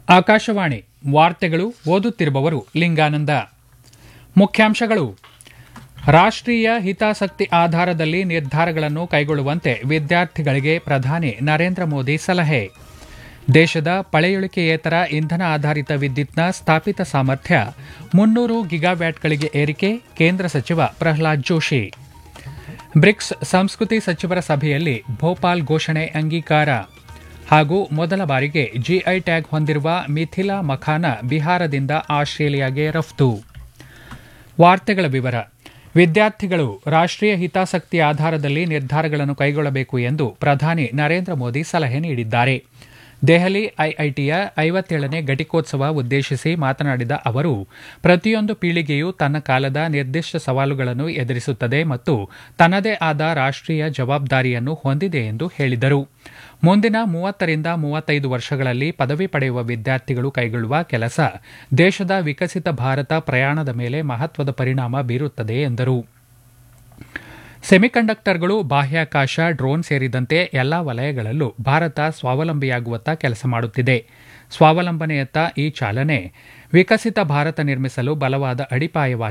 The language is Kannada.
ಆಕಾಶವಾಣಿ ವಾರ್ತೆಗಳು ಓದುತ್ತಿರುವವರು ಲಿಂಗಾನಂದ ಮುಖ್ಯಾಂಶಗಳು ರಾಷ್ಟ್ರೀಯ ಹಿತಾಸಕ್ತಿ ಆಧಾರದಲ್ಲಿ ನಿರ್ಧಾರಗಳನ್ನು ಕೈಗೊಳ್ಳುವಂತೆ ವಿದ್ಯಾರ್ಥಿಗಳಿಗೆ ಪ್ರಧಾನಿ ನರೇಂದ್ರ ಮೋದಿ ಸಲಹೆ ದೇಶದ ಪಳೆಯುಳಿಕೆಯೇತರ ಇಂಧನ ಆಧಾರಿತ ವಿದ್ಯುತ್ನ ಸ್ಥಾಪಿತ ಸಾಮರ್ಥ್ಯ ಮುನ್ನೂರು ಗಿಗಾವ್ಯಾಟ್ಗಳಿಗೆ ಏರಿಕೆ ಕೇಂದ್ರ ಸಚಿವ ಪ್ರಹ್ಲಾದ್ ಜೋಶಿ ಬ್ರಿಕ್ಸ್ ಸಂಸ್ಕೃತಿ ಸಚಿವರ ಸಭೆಯಲ್ಲಿ ಭೋಪಾಲ್ ಘೋಷಣೆ ಅಂಗೀಕಾರ ಹಾಗೂ ಮೊದಲ ಬಾರಿಗೆ ಜಿಐ ಟ್ಯಾಗ್ ಹೊಂದಿರುವ ಮಿಥಿಲಾ ಮಖಾನ ಬಿಹಾರದಿಂದ ಆಸ್ಟ್ರೇಲಿಯಾಗೆ ರಫ್ತು ವಾರ್ತೆಗಳ ವಿವರ ವಿದ್ಯಾರ್ಥಿಗಳು ರಾಷ್ಟ್ರೀಯ ಹಿತಾಸಕ್ತಿ ಆಧಾರದಲ್ಲಿ ನಿರ್ಧಾರಗಳನ್ನು ಕೈಗೊಳ್ಳಬೇಕು ಎಂದು ಪ್ರಧಾನಿ ನರೇಂದ್ರ ಮೋದಿ ಸಲಹೆ ನೀಡಿದ್ದಾರೆ ದೆಹಲಿ ಐಐಟಿಯ ಐವತ್ತೇಳನೇ ಘಟಿಕೋತ್ಸವ ಉದ್ದೇಶಿಸಿ ಮಾತನಾಡಿದ ಅವರು ಪ್ರತಿಯೊಂದು ಪೀಳಿಗೆಯು ತನ್ನ ಕಾಲದ ನಿರ್ದಿಷ್ಟ ಸವಾಲುಗಳನ್ನು ಎದುರಿಸುತ್ತದೆ ಮತ್ತು ತನ್ನದೇ ಆದ ರಾಷ್ಟ್ರೀಯ ಜವಾಬ್ದಾರಿಯನ್ನು ಹೊಂದಿದೆ ಎಂದು ಹೇಳಿದರು ಮುಂದಿನ ಮೂವತ್ತರಿಂದ ಮೂವತ್ತೈದು ವರ್ಷಗಳಲ್ಲಿ ಪದವಿ ಪಡೆಯುವ ವಿದ್ಯಾರ್ಥಿಗಳು ಕೈಗೊಳ್ಳುವ ಕೆಲಸ ದೇಶದ ವಿಕಸಿತ ಭಾರತ ಪ್ರಯಾಣದ ಮೇಲೆ ಮಹತ್ವದ ಪರಿಣಾಮ ಬೀರುತ್ತದೆ ಎಂದರು ಸೆಮಿಕಂಡಕ್ಟರ್ಗಳು ಬಾಹ್ಯಾಕಾಶ ಡ್ರೋನ್ ಸೇರಿದಂತೆ ಎಲ್ಲಾ ವಲಯಗಳಲ್ಲೂ ಭಾರತ ಸ್ವಾವಲಂಬಿಯಾಗುವತ್ತ ಕೆಲಸ ಮಾಡುತ್ತಿದೆ ಸ್ವಾವಲಂಬನೆಯತ್ತ ಈ ಚಾಲನೆ ವಿಕಸಿತ ಭಾರತ ನಿರ್ಮಿಸಲು ಬಲವಾದ ಅಡಿಪಾಯವಾಗಿದೆ